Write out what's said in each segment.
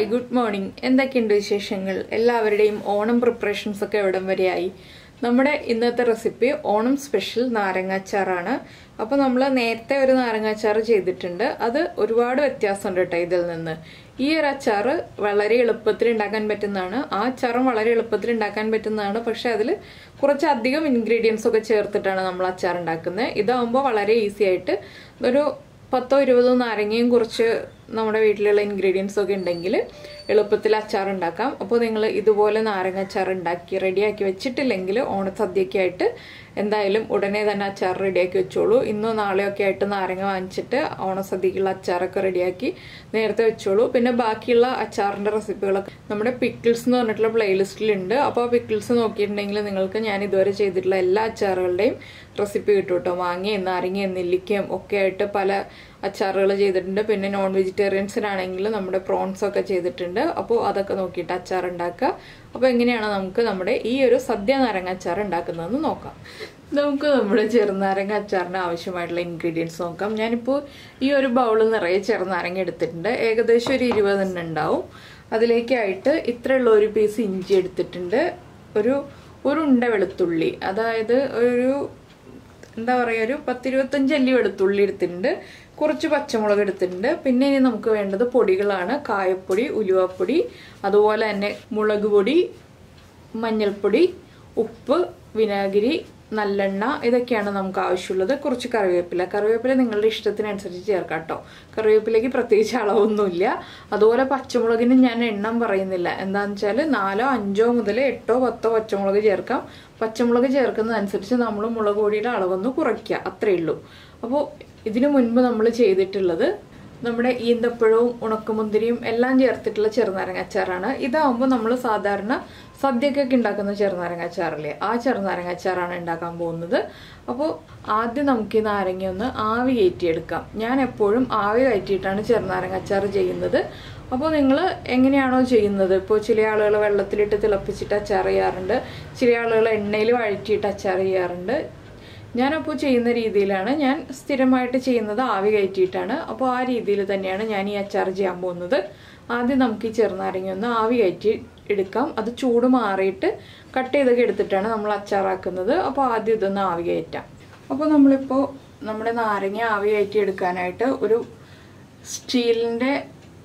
hi good morning എന്തൊക്കെയുണ്ട് വിശേഷങ്ങൾ എല്ലാവരുടെയും ഓണം പ്രിപ്പറേഷൻസ് ഒക്കെ എവിടം വരെയായി നമ്മുടെ ഇന്നത്തെ റെസിപ്പി ഓണം സ്പെഷ്യൽ നാരങ്ങാച്ചാറാണ് അപ്പോൾ നമ്മൾ നേരത്തെ ഒരു നാരങ്ങാച്ചാർ ചെയ്തിട്ടുണ്ട് അത് ഒരുപാട് വ്യത്യാസമുണ്ട് കേട്ടോ ഇതിൽ നിന്ന് ഈ ഒരു അച്ചാറ് വളരെ എളുപ്പത്തിൽ ഉണ്ടാക്കാൻ പറ്റുന്നതാണ് ആ അച്ചാറും വളരെ എളുപ്പത്തിൽ ഉണ്ടാക്കാൻ പറ്റുന്നതാണ് പക്ഷെ അതിൽ കുറച്ചധികം ഇൻഗ്രീഡിയൻസ് ഒക്കെ ചേർത്തിട്ടാണ് നമ്മൾ അച്ചാർ ഉണ്ടാക്കുന്നത് ഇതാവുമ്പോൾ വളരെ ഈസി ആയിട്ട് ഒരു പത്തോ ഇരുപതോ നാരങ്ങയും കുറച്ച് നമ്മുടെ വീട്ടിലുള്ള ഇൻഗ്രീഡിയൻസ് ഒക്കെ ഉണ്ടെങ്കിൽ എളുപ്പത്തിൽ അച്ചാർ ഉണ്ടാക്കാം അപ്പോൾ നിങ്ങൾ ഇതുപോലെ നാരങ്ങ അച്ചാർ ഉണ്ടാക്കി റെഡിയാക്കി വെച്ചിട്ടില്ലെങ്കിൽ ഓണസദ്യക്കായിട്ട് എന്തായാലും ഉടനെ തന്നെ അച്ചാർ റെഡിയാക്കി വെച്ചോളൂ ഇന്നോ നാളെയോ ഒക്കെ ആയിട്ട് നാരങ്ങ വാങ്ങിച്ചിട്ട് ഓണസദ്യക്കുള്ള അച്ചാറൊക്കെ റെഡിയാക്കി നേരത്തെ വെച്ചോളൂ പിന്നെ ബാക്കിയുള്ള അച്ചാറിന്റെ റെസിപ്പികളൊക്കെ നമ്മുടെ പിക്കിൾസ് എന്ന് പറഞ്ഞിട്ടുള്ള പ്ലേലിസ്റ്റിലുണ്ട് അപ്പോൾ ആ പിക്കിൾസ് നോക്കിയിട്ടുണ്ടെങ്കിൽ നിങ്ങൾക്ക് ഞാൻ ഇതുവരെ ചെയ്തിട്ടുള്ള എല്ലാ അച്ചാറുകളുടെയും റെസിപ്പി കിട്ടും കേട്ടോ മാങ്ങയും നാരങ്ങയും നെല്ലിക്കയും ഒക്കെ ആയിട്ട് പല അച്ചാറുകൾ ചെയ്തിട്ടുണ്ട് പിന്നെ നോൺ വെജിറ്റേറിയൻസിനാണെങ്കിൽ നമ്മുടെ പ്രോൺസ് ഒക്കെ ചെയ്തിട്ടുണ്ട് അപ്പോൾ അതൊക്കെ നോക്കിയിട്ട് അച്ചാർ ഉണ്ടാക്കുക അപ്പോൾ എങ്ങനെയാണ് നമുക്ക് നമ്മുടെ ഈ ഒരു സദ്യ നാരങ്ങ അച്ചാർ ഉണ്ടാക്കുന്നതെന്ന് നോക്കാം നമുക്ക് നമ്മുടെ ചെറുനാരങ്ങ അച്ചാറിന് ആവശ്യമായിട്ടുള്ള ഇൻഗ്രീഡിയൻസ് നോക്കാം ഞാനിപ്പോൾ ഈ ഒരു ബൗളിൽ നിറയെ ചെറുനാരങ്ങ എടുത്തിട്ടുണ്ട് ഏകദേശം ഒരു ഇരുപതെണ്ണം ഉണ്ടാവും അതിലേക്കായിട്ട് ഇത്രയുള്ള ഒരു പീസ് ഇഞ്ചി എടുത്തിട്ടുണ്ട് ഒരു ഒരു ഉണ്ട വെളുത്തുള്ളി അതായത് ഒരു എന്താ പറയുക ഒരു പത്തിരുപത്തഞ്ച് അല്ലി വെളുത്തുള്ളി എടുത്തിട്ടുണ്ട് കുറച്ച് പച്ചമുളക് എടുത്തിട്ടുണ്ട് പിന്നെ ഇനി നമുക്ക് വേണ്ടത് പൊടികളാണ് കായപ്പൊടി ഉലുവപ്പൊടി അതുപോലെ തന്നെ മുളക് പൊടി മഞ്ഞൾപ്പൊടി ഉപ്പ് വിനാഗിരി നല്ലെണ്ണ ഇതൊക്കെയാണ് നമുക്ക് ആവശ്യമുള്ളത് കുറച്ച് കറിവേപ്പില കറിവേപ്പില നിങ്ങളുടെ ഇഷ്ടത്തിനനുസരിച്ച് ചേർക്കാം കേട്ടോ കറിവേപ്പിലയ്ക്ക് പ്രത്യേകിച്ച് അളവൊന്നുമില്ല അതുപോലെ പച്ചമുളകിന് ഞാൻ എണ്ണം പറയുന്നില്ല എന്താണെന്ന് വെച്ചാൽ നാലോ അഞ്ചോ മുതൽ എട്ടോ പത്തോ പച്ചമുളക് ചേർക്കാം പച്ചമുളക് ചേർക്കുന്നതനുസരിച്ച് നമ്മൾ മുളക് പൊടിയുടെ അളവൊന്ന് കുറയ്ക്കുക അത്രയേ ഉള്ളൂ അപ്പോൾ ഇതിനു മുൻപ് നമ്മൾ ചെയ്തിട്ടുള്ളത് നമ്മുടെ ഈന്തപ്പഴവും ഉണക്കമുന്തിരിയും എല്ലാം ചേർത്തിട്ടുള്ള ചെറുനാരങ്ങ അച്ചാറാണ് ഇതാവുമ്പോൾ നമ്മൾ സാധാരണ സദ്യക്കൊക്കെ ഉണ്ടാക്കുന്ന ചെറുനാരങ്ങ അച്ചാറില്ലേ ആ ചെറുനാരങ്ങ അച്ചാറാണ് ഉണ്ടാക്കാൻ പോകുന്നത് അപ്പോൾ ആദ്യം നമുക്ക് ഈ നാരങ്ങ ഒന്ന് ആവി കയറ്റിയെടുക്കാം ഞാൻ എപ്പോഴും ആവി കയറ്റിയിട്ടാണ് ചെറുനാരങ്ങ അച്ചാർ ചെയ്യുന്നത് അപ്പോൾ നിങ്ങൾ എങ്ങനെയാണോ ചെയ്യുന്നത് ഇപ്പോൾ ചില ആളുകൾ വെള്ളത്തിലിട്ട് തിളപ്പിച്ചിട്ട് അച്ചാർ ചെയ്യാറുണ്ട് ചില ആളുകൾ എണ്ണയിൽ വഴറ്റിയിട്ട് അച്ചാർ ചെയ്യാറുണ്ട് ഞാനപ്പോൾ ചെയ്യുന്ന രീതിയിലാണ് ഞാൻ സ്ഥിരമായിട്ട് ചെയ്യുന്നത് ആവി കയറ്റിയിട്ടാണ് അപ്പോൾ ആ രീതിയിൽ തന്നെയാണ് ഞാൻ ഈ അച്ചാർ ചെയ്യാൻ പോകുന്നത് ആദ്യം നമുക്ക് ഈ ചെറുനാരങ്ങ ഒന്ന് ആവി കയറ്റി എടുക്കാം അത് ചൂട് മാറിയിട്ട് കട്ട് ചെയ്തൊക്കെ എടുത്തിട്ടാണ് നമ്മൾ അച്ചാറാക്കുന്നത് അപ്പോൾ ആദ്യം ഇതൊന്ന് ആവി കയറ്റാം അപ്പോൾ നമ്മളിപ്പോൾ നമ്മുടെ നാരങ്ങ ആവി കയറ്റി എടുക്കാനായിട്ട് ഒരു സ്റ്റീലിൻ്റെ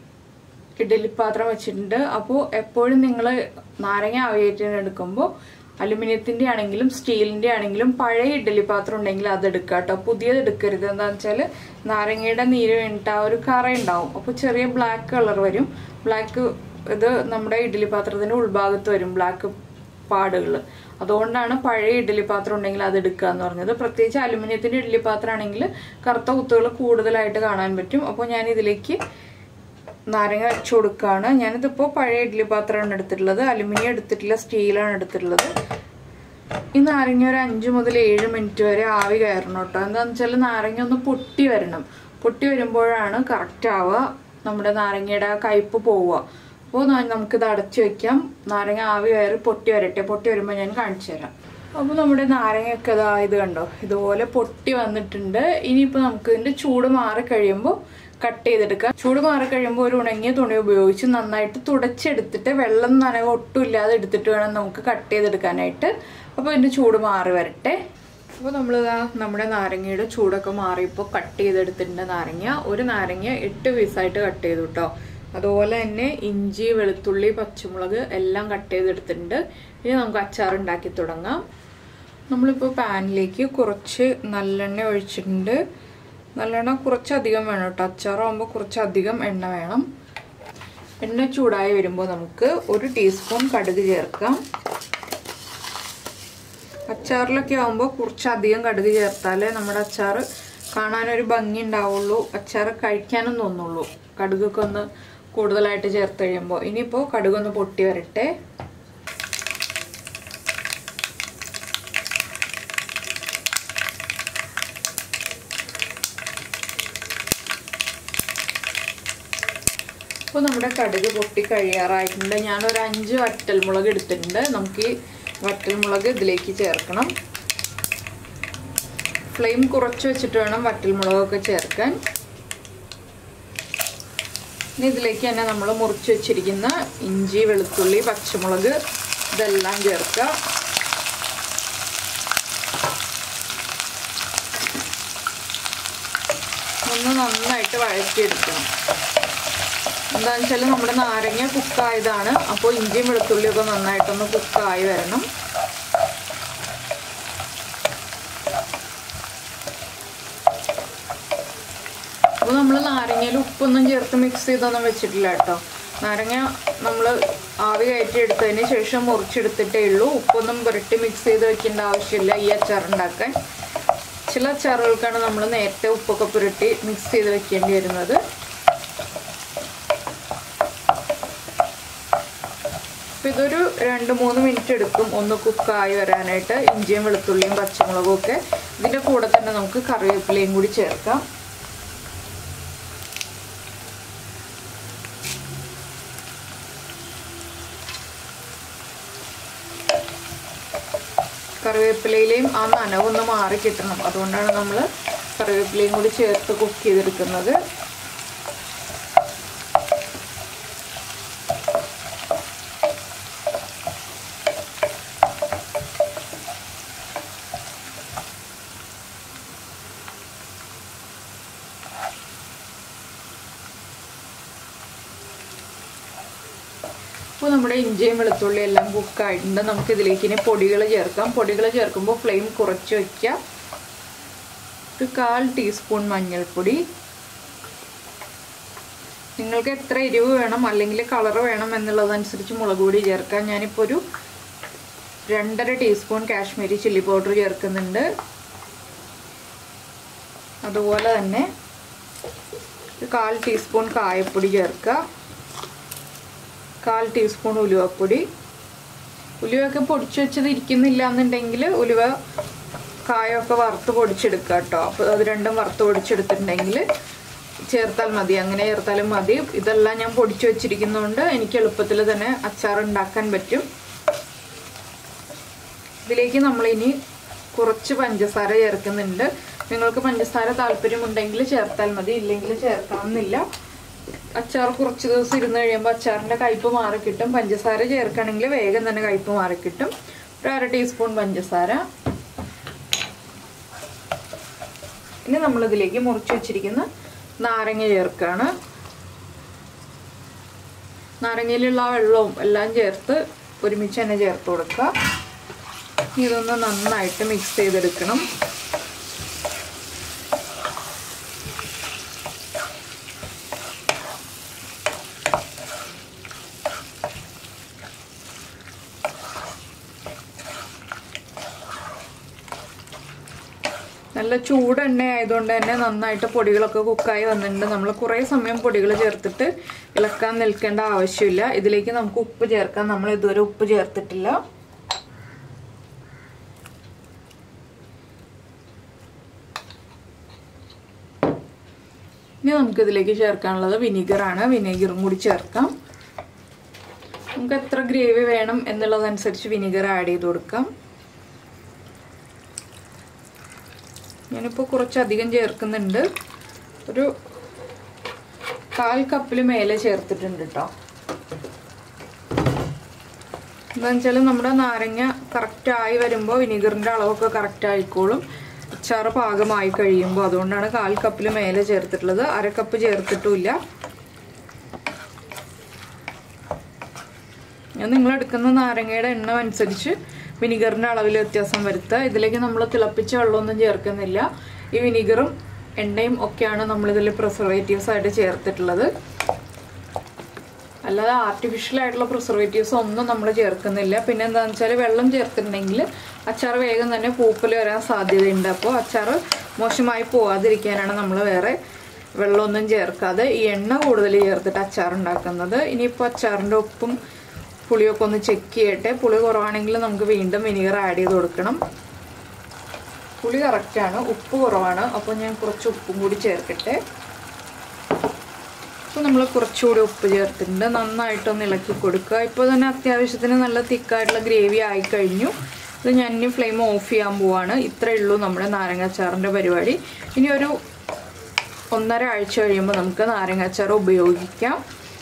ഇഡലിപ്പാത്രം വെച്ചിട്ടുണ്ട് അപ്പോൾ എപ്പോഴും നിങ്ങൾ നാരങ്ങ ആവി കയറ്റി എടുക്കുമ്പോൾ അലുമിനിയത്തിന്റെ ആണെങ്കിലും സ്റ്റീലിന്റെ ആണെങ്കിലും പഴയ ഇഡ്ഡലി പാത്രം ഉണ്ടെങ്കിൽ അത് എടുക്കുക കേട്ടോ പുതിയത് എടുക്കരുത് എന്താണെന്ന് വെച്ചാൽ നാരങ്ങയുടെ നീര് വേണ്ടിയിട്ട് ആ ഒരു കറ ഉണ്ടാവും അപ്പോൾ ചെറിയ ബ്ലാക്ക് കളർ വരും ബ്ലാക്ക് ഇത് നമ്മുടെ ഇഡ്ഡലി പാത്രത്തിന്റെ ഉൾഭാഗത്ത് വരും ബ്ലാക്ക് പാടുകൾ അതുകൊണ്ടാണ് പഴയ ഇഡ്ഡലി പാത്രം ഉണ്ടെങ്കിൽ അത് എടുക്കുക എന്ന് പറഞ്ഞത് പ്രത്യേകിച്ച് അലുമിനിയത്തിന്റെ ഇഡ്ഡലി പാത്രം ആണെങ്കിൽ കറുത്ത കുത്തുകൾ കൂടുതലായിട്ട് കാണാൻ പറ്റും അപ്പോൾ ഞാൻ ഇതിലേക്ക് നാരങ്ങ വെച്ചു കൊടുക്കുകയാണ് ഞാനിതിപ്പോൾ പഴയ ഇഡ്ഡലി പാത്രമാണ് എടുത്തിട്ടുള്ളത് അലുമിനിയം എടുത്തിട്ടില്ല സ്റ്റീലാണ് എടുത്തിട്ടുള്ളത് ഈ നാരങ്ങ ഒരു അഞ്ച് മുതൽ ഏഴ് മിനിറ്റ് വരെ ആവി കയറണം കേട്ടോ എന്താണെന്ന് വെച്ചാൽ നാരങ്ങ ഒന്ന് പൊട്ടി വരണം പൊട്ടി വരുമ്പോഴാണ് കറക്റ്റ് ആവുക നമ്മുടെ നാരങ്ങയുടെ ആ കയ്പ്പ് പോവുക അപ്പോൾ നമുക്കിത് അടച്ചു വെക്കാം നാരങ്ങ ആവി കയറി പൊട്ടി വരട്ടെ പൊട്ടി വരുമ്പോൾ ഞാൻ കാണിച്ചു തരാം അപ്പോൾ നമ്മുടെ നാരങ്ങയൊക്കെ ഇതാ ഇത് കണ്ടോ ഇതുപോലെ പൊട്ടി വന്നിട്ടുണ്ട് ഇനിയിപ്പോൾ നമുക്ക് ഇതിൻ്റെ ചൂട് മാറി കഴിയുമ്പോൾ കട്ട് ചെയ്തെടുക്കാം ചൂട് മാറി കഴിയുമ്പോൾ ഒരു ഉണങ്ങിയ തുണി ഉപയോഗിച്ച് നന്നായിട്ട് തുടച്ചെടുത്തിട്ട് വെള്ളം നനവ് ഒട്ടും ഇല്ലാതെ എടുത്തിട്ട് വേണം നമുക്ക് കട്ട് ചെയ്തെടുക്കാനായിട്ട് അപ്പോൾ ഇതിൻ്റെ ചൂട് മാറി വരട്ടെ അപ്പോൾ നമ്മൾ നമ്മുടെ നാരങ്ങയുടെ ചൂടൊക്കെ മാറിയപ്പോൾ കട്ട് ചെയ്തെടുത്തിട്ടുണ്ട് നാരങ്ങ ഒരു നാരങ്ങ എട്ട് പീസായിട്ട് കട്ട് ചെയ്തു കേട്ടോ അതുപോലെ തന്നെ ഇഞ്ചി വെളുത്തുള്ളി പച്ചമുളക് എല്ലാം കട്ട് ചെയ്തെടുത്തിട്ടുണ്ട് ഇനി നമുക്ക് അച്ചാർ ഉണ്ടാക്കി തുടങ്ങാം നമ്മളിപ്പോൾ പാനിലേക്ക് കുറച്ച് നല്ലെണ്ണ ഒഴിച്ചിട്ടുണ്ട് നല്ലെണ്ണ കുറച്ചധികം വേണം കേട്ടോ അച്ചാറാകുമ്പോൾ കുറച്ചധികം എണ്ണ വേണം എണ്ണ ചൂടായി വരുമ്പോൾ നമുക്ക് ഒരു ടീസ്പൂൺ കടുക് ചേർക്കാം അച്ചാറിലൊക്കെ ആകുമ്പോൾ കുറച്ചധികം കടുക് ചേർത്താലേ നമ്മുടെ അച്ചാർ കാണാനൊരു ഭംഗി ഉണ്ടാവുള്ളൂ അച്ചാർ കഴിക്കാനും തോന്നുള്ളൂ കടുകൊക്കെ ഒന്ന് കൂടുതലായിട്ട് ചേർത്ത് കഴിയുമ്പോൾ ഇനിയിപ്പോൾ കടുകൊന്ന് പൊട്ടി വരട്ടെ അപ്പോൾ നമ്മുടെ കടുക് പൊട്ടി കഴിയാറായിട്ടുണ്ട് ഞാനൊരു അഞ്ച് വറ്റൽമുളക് എടുത്തിട്ടുണ്ട് നമുക്ക് ഈ വറ്റൽമുളക് ഇതിലേക്ക് ചേർക്കണം ഫ്ലെയിം കുറച്ച് വെച്ചിട്ട് വേണം വറ്റൽമുളകൊക്കെ ചേർക്കാൻ ഇനി ഇതിലേക്ക് തന്നെ നമ്മൾ മുറിച്ച് വെച്ചിരിക്കുന്ന ഇഞ്ചി വെളുത്തുള്ളി പച്ചമുളക് ഇതെല്ലാം ചേർക്കുക ഒന്ന് നന്നായിട്ട് വഴറ്റിയെടുക്കണം എന്താണെന്ന് വെച്ചാൽ നമ്മുടെ നാരങ്ങ കുക്കായതാണ് അപ്പോൾ ഇഞ്ചിയും വെളുത്തുള്ളിയൊക്കെ നന്നായിട്ടൊന്ന് കുക്കായി വരണം അപ്പോൾ നമ്മൾ നാരങ്ങയിൽ ഉപ്പൊന്നും ചേർത്ത് മിക്സ് ചെയ്തൊന്നും വെച്ചിട്ടില്ല കേട്ടോ നാരങ്ങ നമ്മൾ ആവി കയറ്റി എടുത്തതിന് ശേഷം മുറിച്ചെടുത്തിട്ടേ ഉള്ളൂ ഉപ്പൊന്നും പുരട്ടി മിക്സ് ചെയ്ത് വെക്കേണ്ട ആവശ്യമില്ല ഈ അച്ചാർ ഉണ്ടാക്കാൻ ചില അച്ചാറുകൾക്കാണ് നമ്മൾ നേരത്തെ ഉപ്പൊക്കെ പുരട്ടി മിക്സ് ചെയ്ത് വെക്കേണ്ടി വരുന്നത് അപ്പോൾ ഇതൊരു രണ്ട് മൂന്ന് മിനിറ്റ് എടുക്കും ഒന്ന് കുക്കായി വരാനായിട്ട് ഇഞ്ചിയും വെളുത്തുള്ളിയും പച്ചമുളകും ഒക്കെ ഇതിൻ്റെ കൂടെ തന്നെ നമുക്ക് കറിവേപ്പിലയും കൂടി ചേർക്കാം കറിവേപ്പിലയിലെയും ആ നനവൊന്ന് മാറി കിട്ടണം അതുകൊണ്ടാണ് നമ്മൾ കറിവേപ്പിലയും കൂടി ചേർത്ത് കുക്ക് ചെയ്തെടുക്കുന്നത് അപ്പോൾ നമ്മുടെ ഇഞ്ചിയും വെളുത്തുള്ളി എല്ലാം കുക്കായിട്ടുണ്ട് നമുക്ക് ഇതിലേക്ക് ഇനി പൊടികൾ ചേർക്കാം പൊടികൾ ചേർക്കുമ്പോൾ ഫ്ലെയിം കുറച്ച് വയ്ക്കുക ഒരു കാൽ ടീസ്പൂൺ മഞ്ഞൾപ്പൊടി നിങ്ങൾക്ക് എത്ര എരിവ് വേണം അല്ലെങ്കിൽ കളർ വേണം എന്നുള്ളതനുസരിച്ച് മുളക് പൊടി ചേർക്കാം ഞാനിപ്പോൾ ഒരു രണ്ടര ടീസ്പൂൺ കാശ്മീരി ചില്ലി പൗഡർ ചേർക്കുന്നുണ്ട് അതുപോലെ തന്നെ ഒരു കാൽ ടീസ്പൂൺ കായപ്പൊടി ചേർക്കുക കാൽ ടീസ്പൂൺ ഉലുവപ്പൊടി ഉലുവയൊക്കെ പൊടിച്ചു വെച്ചത് ഇരിക്കുന്നില്ല എന്നുണ്ടെങ്കിൽ ഉലുവ കായൊക്കെ വറുത്ത് പൊടിച്ചെടുക്കുക കേട്ടോ അപ്പോൾ അത് രണ്ടും വറുത്ത് പൊടിച്ചെടുത്തിട്ടുണ്ടെങ്കിൽ ചേർത്താൽ മതി അങ്ങനെ ചേർത്താലും മതി ഇതെല്ലാം ഞാൻ പൊടിച്ചു വെച്ചിരിക്കുന്നതുകൊണ്ട് എനിക്ക് എളുപ്പത്തിൽ തന്നെ അച്ചാർ ഉണ്ടാക്കാൻ പറ്റും ഇതിലേക്ക് നമ്മളിനി കുറച്ച് പഞ്ചസാര ചേർക്കുന്നുണ്ട് നിങ്ങൾക്ക് പഞ്ചസാര താല്പര്യമുണ്ടെങ്കിൽ ചേർത്താൽ മതി ഇല്ലെങ്കിൽ ചേർക്കണമെന്നില്ല അച്ചാർ കുറച്ച് ദിവസം ഇരുന്ന് കഴിയുമ്പോൾ അച്ചാറിൻ്റെ കയ്പ്പ് മാറിക്കിട്ടും പഞ്ചസാര ചേർക്കണമെങ്കിൽ വേഗം തന്നെ കയ്പ്പ് മാറിക്കിട്ടും ഒരു അര ടീസ്പൂൺ പഞ്ചസാര ഇനി നമ്മളിതിലേക്ക് മുറിച്ച് വെച്ചിരിക്കുന്ന നാരങ്ങ ചേർക്കുകയാണ് നാരങ്ങയിലുള്ള ആ വെള്ളവും എല്ലാം ചേർത്ത് ഒരുമിച്ച് തന്നെ ചേർത്ത് കൊടുക്കുക ഇതൊന്ന് നന്നായിട്ട് മിക്സ് ചെയ്തെടുക്കണം നല്ല ചൂടെണ്ണ ആയതുകൊണ്ട് തന്നെ നന്നായിട്ട് പൊടികളൊക്കെ കുക്കായി വന്നിട്ടുണ്ട് നമ്മൾ കുറേ സമയം പൊടികൾ ചേർത്തിട്ട് ഇളക്കാൻ നിൽക്കേണ്ട ആവശ്യമില്ല ഇതിലേക്ക് നമുക്ക് ഉപ്പ് ചേർക്കാം നമ്മൾ ഇതുവരെ ഉപ്പ് ചേർത്തിട്ടില്ല ഇനി നമുക്ക് ഇതിലേക്ക് ചേർക്കാനുള്ളത് വിനീഗറാണ് വിനീഗറും കൂടി ചേർക്കാം നമുക്ക് എത്ര ഗ്രേവി വേണം എന്നുള്ളതനുസരിച്ച് വിനീഗർ ആഡ് ചെയ്ത് കൊടുക്കാം ഞാനിപ്പോൾ കുറച്ചധികം ചേർക്കുന്നുണ്ട് ഒരു കാൽ കപ്പിൽ മേലെ ചേർത്തിട്ടുണ്ട് കേട്ടോ എന്താണെന്ന് വെച്ചാൽ നമ്മുടെ നാരങ്ങ കറക്റ്റായി വരുമ്പോൾ വിനീഗറിൻ്റെ അളവൊക്കെ കറക്റ്റ് ആയിക്കോളും അച്ചാറ് പാകമായി കഴിയുമ്പോൾ അതുകൊണ്ടാണ് കാൽ കപ്പിൽ മേലെ ചേർത്തിട്ടുള്ളത് അര കപ്പ് ചേർത്തിട്ടുമില്ല ഞാൻ നിങ്ങൾ എടുക്കുന്ന നാരങ്ങയുടെ എണ്ണം അനുസരിച്ച് വിനിഗറിൻ്റെ അളവിൽ വ്യത്യാസം വരുത്തുക ഇതിലേക്ക് നമ്മൾ തിളപ്പിച്ച വെള്ളമൊന്നും ചേർക്കുന്നില്ല ഈ വിനിഗറും എണ്ണയും ഒക്കെയാണ് നമ്മളിതിൽ പ്രിസർവേറ്റീവ്സ് ആയിട്ട് ചേർത്തിട്ടുള്ളത് അല്ലാതെ ആർട്ടിഫിഷ്യൽ ആയിട്ടുള്ള പ്രിസർവേറ്റീവ്സ് ഒന്നും നമ്മൾ ചേർക്കുന്നില്ല പിന്നെ എന്താണെന്ന് വെച്ചാൽ വെള്ളം ചേർത്തിട്ടുണ്ടെങ്കിൽ അച്ചാർ വേഗം തന്നെ പൂപ്പൽ വരാൻ സാധ്യതയുണ്ട് അപ്പോൾ അച്ചാർ മോശമായി പോവാതിരിക്കാനാണ് നമ്മൾ വേറെ വെള്ളമൊന്നും ചേർക്കാതെ ഈ എണ്ണ കൂടുതൽ ചേർത്തിട്ട് അച്ചാർ ഉണ്ടാക്കുന്നത് ഇനിയിപ്പോൾ അച്ചാറിൻ്റെ ഉപ്പും പുളിയൊക്കെ ഒന്ന് ചെക്ക് ചെയ്യട്ടെ പുളി കുറവാണെങ്കിൽ നമുക്ക് വീണ്ടും വിനീഗർ ആഡ് ചെയ്ത് കൊടുക്കണം പുളി കറക്റ്റാണ് ഉപ്പ് കുറവാണ് അപ്പോൾ ഞാൻ കുറച്ച് ഉപ്പും കൂടി ചേർക്കട്ടെ അപ്പോൾ നമ്മൾ കുറച്ചുകൂടി ഉപ്പ് ചേർത്തിട്ടുണ്ട് നന്നായിട്ടൊന്ന് ഇളക്കി കൊടുക്കുക ഇപ്പോൾ തന്നെ അത്യാവശ്യത്തിന് നല്ല തിക്കായിട്ടുള്ള ഗ്രേവി ആയി കഴിഞ്ഞു ഇത് ഞാൻ ഇനി ഫ്ലെയിം ഓഫ് ചെയ്യാൻ പോവാണ് ഇത്രയേ ഉള്ളൂ നമ്മുടെ നാരങ്ങാച്ചാറിൻ്റെ പരിപാടി ഇനി ഒരു ഒന്നര ആഴ്ച കഴിയുമ്പോൾ നമുക്ക് നാരങ്ങാച്ചാർ ഉപയോഗിക്കാം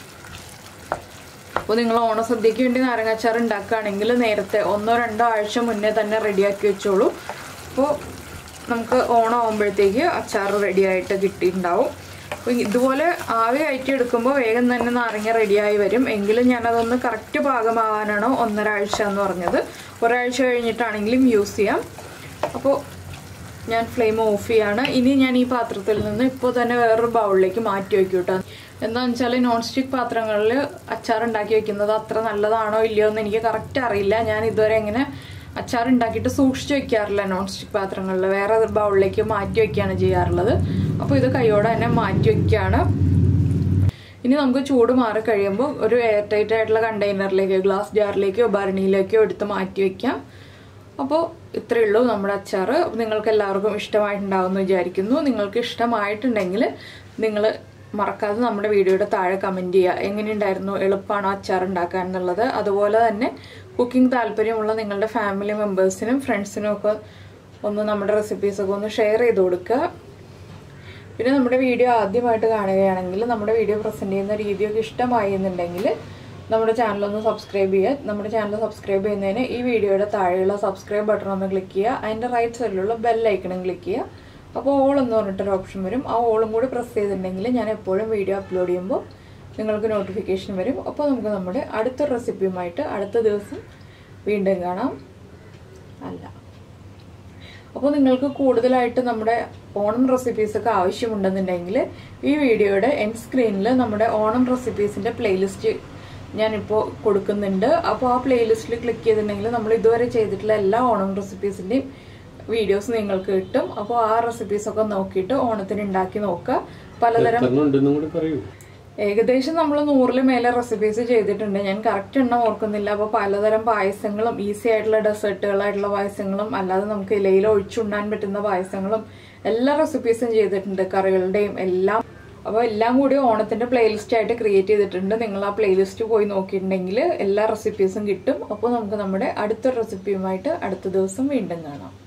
അപ്പോൾ നിങ്ങൾ ഓണസദ്യക്ക് വേണ്ടി നാരങ്ങാച്ചാർ ഉണ്ടാക്കുകയാണെങ്കിൽ നേരത്തെ ഒന്നോ രണ്ടോ ആഴ്ച മുന്നേ തന്നെ റെഡിയാക്കി വെച്ചോളൂ അപ്പോൾ നമുക്ക് ഓണം ആകുമ്പോഴത്തേക്ക് അച്ചാർ റെഡിയായിട്ട് കിട്ടിയിട്ടുണ്ടാവും അപ്പോൾ ഇതുപോലെ ആവി കയറ്റി എടുക്കുമ്പോൾ വേഗം തന്നെ നാരങ്ങ റെഡിയായി വരും എങ്കിലും ഞാനതൊന്ന് കറക്റ്റ് പാകമാവാനാണ് ഒന്നര ആഴ്ച എന്ന് പറഞ്ഞത് ഒരാഴ്ച കഴിഞ്ഞിട്ടാണെങ്കിലും യൂസ് ചെയ്യാം അപ്പോൾ ഞാൻ ഫ്ലെയിം ഓഫ് ചെയ്യാണ് ഇനി ഞാൻ ഈ പാത്രത്തിൽ നിന്ന് ഇപ്പോൾ തന്നെ വേറൊരു ബൗളിലേക്ക് മാറ്റി വയ്ക്കും കേട്ടോ എന്താണെന്ന് വെച്ചാൽ നോൺ സ്റ്റിക്ക് പാത്രങ്ങളിൽ അച്ചാർ ഉണ്ടാക്കി വെക്കുന്നത് അത്ര നല്ലതാണോ ഇല്ലയോ എന്ന് എനിക്ക് കറക്റ്റ് അറിയില്ല ഞാൻ ഇതുവരെ എങ്ങനെ അച്ചാർ ഉണ്ടാക്കിയിട്ട് സൂക്ഷിച്ച് വെക്കാറില്ല നോൺ സ്റ്റിക്ക് പാത്രങ്ങളിൽ വേറെ ബൗളിലേക്ക് മാറ്റി വെക്കുകയാണ് ചെയ്യാറുള്ളത് അപ്പോൾ ഇത് കൈയോടെ തന്നെ മാറ്റി വെക്കുകയാണ് ഇനി നമുക്ക് ചൂട് മാറി കഴിയുമ്പോൾ ഒരു എയർ ടൈറ്റ് ആയിട്ടുള്ള കണ്ടെയ്നറിലേക്കോ ഗ്ലാസ് ജാറിലേക്കോ ഭരണിയിലേക്കോ എടുത്ത് മാറ്റി വെക്കാം അപ്പോൾ ഇത്രയേ ഉള്ളൂ നമ്മുടെ അച്ചാർ നിങ്ങൾക്ക് എല്ലാവർക്കും ഇഷ്ടമായിട്ടുണ്ടാവുമെന്ന് വിചാരിക്കുന്നു നിങ്ങൾക്ക് ഇഷ്ടമായിട്ടുണ്ടെങ്കിൽ നിങ്ങൾ മറക്കാതെ നമ്മുടെ വീഡിയോയുടെ താഴെ കമൻറ്റ് ചെയ്യുക എങ്ങനെയുണ്ടായിരുന്നു എളുപ്പമാണോ അച്ചാർ ഉണ്ടാക്കാൻ എന്നുള്ളത് അതുപോലെ തന്നെ കുക്കിംഗ് താല്പര്യമുള്ള നിങ്ങളുടെ ഫാമിലി മെമ്പേഴ്സിനും ഫ്രണ്ട്സിനും ഒക്കെ ഒന്ന് നമ്മുടെ റെസിപ്പീസൊക്കെ ഒന്ന് ഷെയർ ചെയ്ത് കൊടുക്കുക പിന്നെ നമ്മുടെ വീഡിയോ ആദ്യമായിട്ട് കാണുകയാണെങ്കിൽ നമ്മുടെ വീഡിയോ പ്രസൻറ്റ് ചെയ്യുന്ന രീതിയൊക്കെ ഇഷ്ടമായി എന്നുണ്ടെങ്കിൽ നമ്മുടെ ചാനൽ ഒന്ന് സബ്സ്ക്രൈബ് ചെയ്യുക നമ്മുടെ ചാനൽ സബ്സ്ക്രൈബ് ചെയ്യുന്നതിന് ഈ വീഡിയോയുടെ താഴെയുള്ള സബ്സ്ക്രൈബ് ബട്ടൺ ഒന്ന് ക്ലിക്ക് ചെയ്യുക അതിൻ്റെ റൈറ്റ് സൈഡിലുള്ള ബെൽ ഐക്കണും ക്ലിക്ക് ചെയ്യുക അപ്പോൾ ഓൾ എന്ന് പറഞ്ഞിട്ടൊരു ഓപ്ഷൻ വരും ആ ഓളും കൂടി പ്രസ് ചെയ്തിട്ടുണ്ടെങ്കിൽ ഞാൻ എപ്പോഴും വീഡിയോ അപ്ലോഡ് ചെയ്യുമ്പോൾ നിങ്ങൾക്ക് നോട്ടിഫിക്കേഷൻ വരും അപ്പോൾ നമുക്ക് നമ്മുടെ അടുത്ത റെസിപ്പിയുമായിട്ട് അടുത്ത ദിവസം വീണ്ടും കാണാം അല്ല അപ്പോൾ നിങ്ങൾക്ക് കൂടുതലായിട്ട് നമ്മുടെ ഓണം റെസിപ്പീസൊക്കെ ആവശ്യമുണ്ടെന്നുണ്ടെങ്കിൽ ഈ വീഡിയോയുടെ എൻഡ് സ്ക്രീനിൽ നമ്മുടെ ഓണം റെസിപ്പീസിൻ്റെ പ്ലേലിസ്റ്റ് ഞാനിപ്പോൾ കൊടുക്കുന്നുണ്ട് അപ്പോൾ ആ പ്ലേലിസ്റ്റിൽ ക്ലിക്ക് ചെയ്തിട്ടുണ്ടെങ്കിൽ നമ്മൾ ഇതുവരെ ചെയ്തിട്ടുള്ള എല്ലാ ഓണം റെസിപ്പീസിൻ്റെയും വീഡിയോസ് നിങ്ങൾക്ക് കിട്ടും അപ്പോൾ ആ റെസിപ്പീസൊക്കെ നോക്കിയിട്ട് ഓണത്തിന് ഉണ്ടാക്കി നോക്കുക പലതരം എത്ര ഉണ്ടെന്നും കൂടി പറയൂ ഏകദേശം നമ്മൾ നൂറിൽ മേലെ റെസിപ്പീസ് ചെയ്തിട്ടുണ്ട് ഞാൻ കറക്റ്റ് എണ്ണം ഓർക്കുന്നില്ല അപ്പോൾ പലതരം പായസങ്ങളും ഈസി ആയിട്ടുള്ള ഡെസേർട്ടുകളായിട്ടുള്ള പായസങ്ങളും അല്ലാതെ നമുക്ക് ഇലയിൽ ഒഴിച്ചുണ്ണാൻ പറ്റുന്ന പായസങ്ങളും എല്ലാ റെസിപ്പീസും ചെയ്തിട്ടുണ്ട് കറികളുടെയും എല്ലാം അപ്പോൾ എല്ലാം കൂടി ഓണത്തിന്റെ പ്ലേലിസ്റ്റ് ആയിട്ട് ക്രിയേറ്റ് ചെയ്തിട്ടുണ്ട് നിങ്ങൾ ആ പ്ലേലിസ്റ്റ് പോയി നോക്കിയിട്ടുണ്ടെങ്കിൽ എല്ലാ റെസിപ്പീസും കിട്ടും അപ്പോൾ നമുക്ക് നമ്മുടെ അടുത്ത റെസിപ്പിയുമായിട്ട് അടുത്ത ദിവസം വീണ്ടും കാണാം